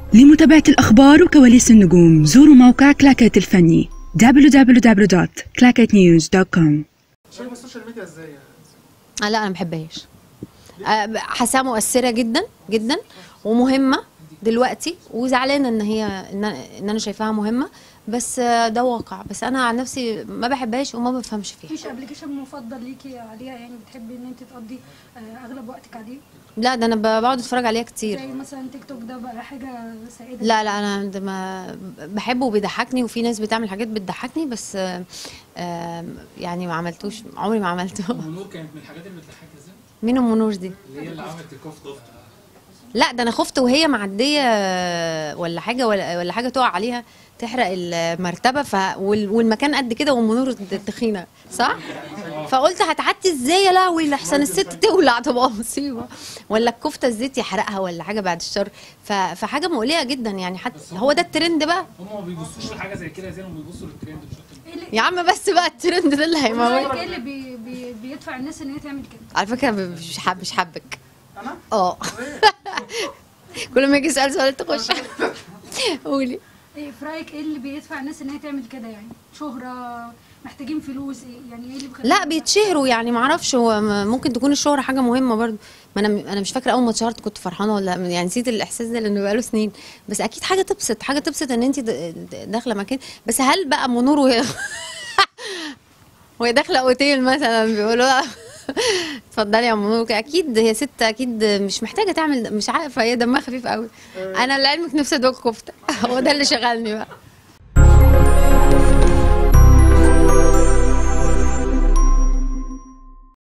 لمتابعة الأخبار وكواليس النجوم زوروا موقع كلاكيت الفني www.clacketnews.com شايف السوشيال ميديا ازاي يعني؟ آه لا انا ما بحبهاش آه، حاساها مؤثره جدا جدا ومهمه دلوقتي وزعلانه ان هي ان أنا- ان انا شايفاها مهمه بس آه، ده واقع بس انا عن نفسي ما بحبهاش وما بفهمش فيها مفيش ابلكيشن مفضل ليكي عليها يعني بتحبي ان انت تقضي آه، اغلب وقتك عليه لا ده انا ب- بقعد اتفرج عليها كتير زي مثلا تيك توك ده بقى حاجه سائده لا لا انا ده ما بحبه وبيضحكني وفي ناس بتعمل حاجات بتضحكني بس آه، آه، يعني ما عملتوش عمري ما عملته ونور كانت من الحاجات اللي بتضحك ازاي؟ مين ام نور دي اللي هي اللي عملت الكفته لا ده انا خفت وهي معديه ولا حاجه ولا, ولا حاجه تقع عليها تحرق المرتبه ف وال- والمكان قد كده وام نور تخينه صح فقلت هتعدي ازاي يا لهوي لحسن الست تولع تبقى مصيبه ولا الكفته الزيت يحرقها ولا حاجه بعد الشر ف... فحاجه مقلقه جدا يعني حتى هو ده الترند بقى هم ما بيبصوش لحاجه زي كده زي ما بيبصوا للترند مش اكتر ايه اللي يا عم بس بقى الترند ده اللي هيموت ايه اللي بي بي بيدفع الناس ان هي تعمل كده على فكره مش حاب مش حابك انا؟ اه كل ما يجي يسال سؤال تخش قولي ايه في رايك ايه اللي بيدفع الناس ان هي تعمل كده يعني شهره محتاجين فلوس ايه يعني ايه اللي بيخليهم لا بيتشهروا يعني ما اعرفش هو م- ممكن تكون الشهرة حاجة مهمة برضو ما انا انا مش فاكرة اول ما اتشهرت كنت فرحانة ولا يعني نسيت الاحساس ده لانه بقاله سنين بس اكيد حاجة تبسط حاجة تبسط ان انت د- د- داخلة مكان بس هل بقى منور وهي وهي داخلة اوتيل مثلا بيقولوا لها اتفضلي يا منور كده. اكيد هي ست اكيد مش محتاجة تعمل مش عارفة هي دمها خفيف قوي انا لعلمك نفسي ادوق كفتة هو ده اللي شغلني بقى